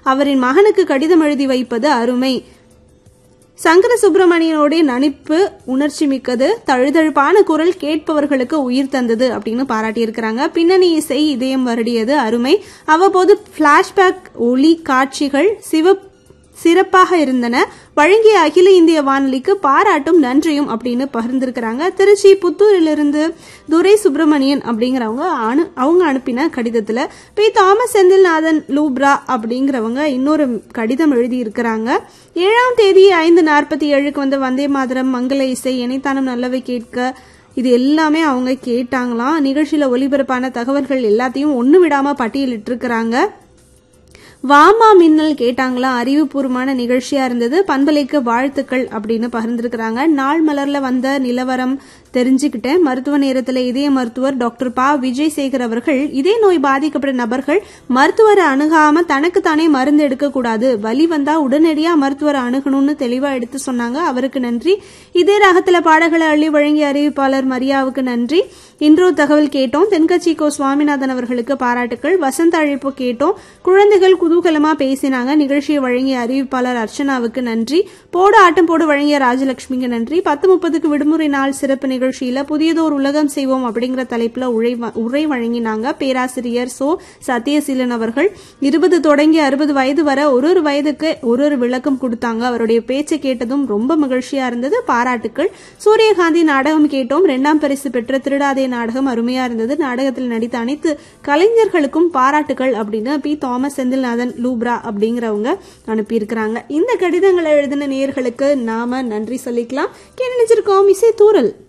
அவரின் மகனுக்கு கடிதம் எழுதி வைப்பது அருமை சங்கர சுப்பிரமணியனுடைய நடிப்பு உணர்ச்சி மிக்கது தழுதழுப்பான குரல் கேட்பவர்களுக்கு உயிர் தந்தது அப்படின்னு பாராட்டியிருக்கிறாங்க பின்னணி இசை இதயம் வருடியது அருமை அவ்வப்போது பிளாஷ்பேக் ஒளி காட்சிகள் சிவ சிறப்பாக இருந்தன வழங்கிய அகில இந்திய வானொலிக்கு பாராட்டும் நன்றியும் அப்படின்னு பகிர்ந்திருக்கிறாங்க திருச்சி புத்தூரிலிருந்து துரை சுப்பிரமணியன் அப்படிங்கிறவங்க அனு அவங்க அனுப்பின கடிதத்துல பி தாமஸ் செந்தில்நாதன் லூப்ரா அப்படிங்கிறவங்க இன்னொரு கடிதம் எழுதி இருக்கிறாங்க ஏழாம் தேதி ஐந்து நாற்பத்தி ஏழுக்கு வந்து வந்தே மாதரம் மங்கள இசை இணைத்தானம் நல்லவை கேட்க இது எல்லாமே அவங்க கேட்டாங்களாம் நிகழ்ச்சியில ஒலிபரப்பான தகவல்கள் எல்லாத்தையும் ஒண்ணு விடாம பட்டியலிட்டிருக்கிறாங்க வாமா மின்னல் கேட்டாங்களா அறிவுபூர்வமான நிகழ்ச்சியா இருந்தது பண்பலைக்கு வாழ்த்துக்கள் அப்படின்னு பகிர்ந்திருக்கிறாங்க நாள் மலர்ல வந்த நிலவரம் தெரிஞ்சுக்கிட்டேன் மருத்துவ நேரத்தில் இதய மருத்துவர் டாக்டர் பா விஜய் சேகர் அவர்கள் இதய நோய் பாதிக்கப்பட்ட நபர்கள் மருத்துவரை அணுகாம தனக்கு தானே மருந்து எடுக்கக்கூடாது வலி வந்தா உடனடியா மருத்துவரை அணுகணும்னு தெளிவா எடுத்து சொன்னாங்க அவருக்கு நன்றி இதே ராகத்துல பாடல்களை அள்ளி வழங்கிய அறிவிப்பாளர் மரியாவுக்கு நன்றி இன்றோ தகவல் கேட்டோம் தென்கட்சி கோ சுவாமிநாதன் அவர்களுக்கு பாராட்டுக்கள் வசந்த அழைப்பு கேட்டோம் குழந்தைகள் குதூகலமா பேசினாங்க நிகழ்ச்சியை வழங்கிய அறிவிப்பாளர் அர்ச்சனாவுக்கு நன்றி போடு ஆட்டம் போடு வழங்கிய ராஜலட்சுமிக்கு நன்றி பத்து முப்பதுக்கு விடுமுறை நாள் சிறப்பு நிகழ்ச்சியில புதியதோர் உலகம் செய்வோம் அப்படிங்கிற தலைப்புல உரை வ- உரை வழங்கினாங்க பேராசிரியர் சோ சத்யசீலன் அவர்கள் இருபது தொடங்கி அறுபது வயது வரை ஒரு ஒரு வயதுக்கு ஒரு ஒரு விளக்கம் கொடுத்தாங்க அவருடைய பேச்சை கேட்டதும் ரொம்ப மகிழ்ச்சியா இருந்தது பாராட்டுக்கள் சூரியகாந்தி நாடகம் கேட்டோம் இரண்டாம் பரிசு பெற்ற திருடாதே நாடகம் அருமையா இருந்தது நாடகத்தில் நடித்த அனைத்து கலைஞர்களுக்கும் பாராட்டுகள் அப்படின்னு பி தாமஸ் செந்தில்நாதன் லூப்ரா அப்படிங்கிறவங்க அனுப்பியிருக்கிறாங்க இந்த கடிதங்களை எழுதின நேயர்களுக்கு நாம நன்றி சொல்லிக்கலாம் கேட்டு நினைச்சிருக்கோம் இசை தூரல்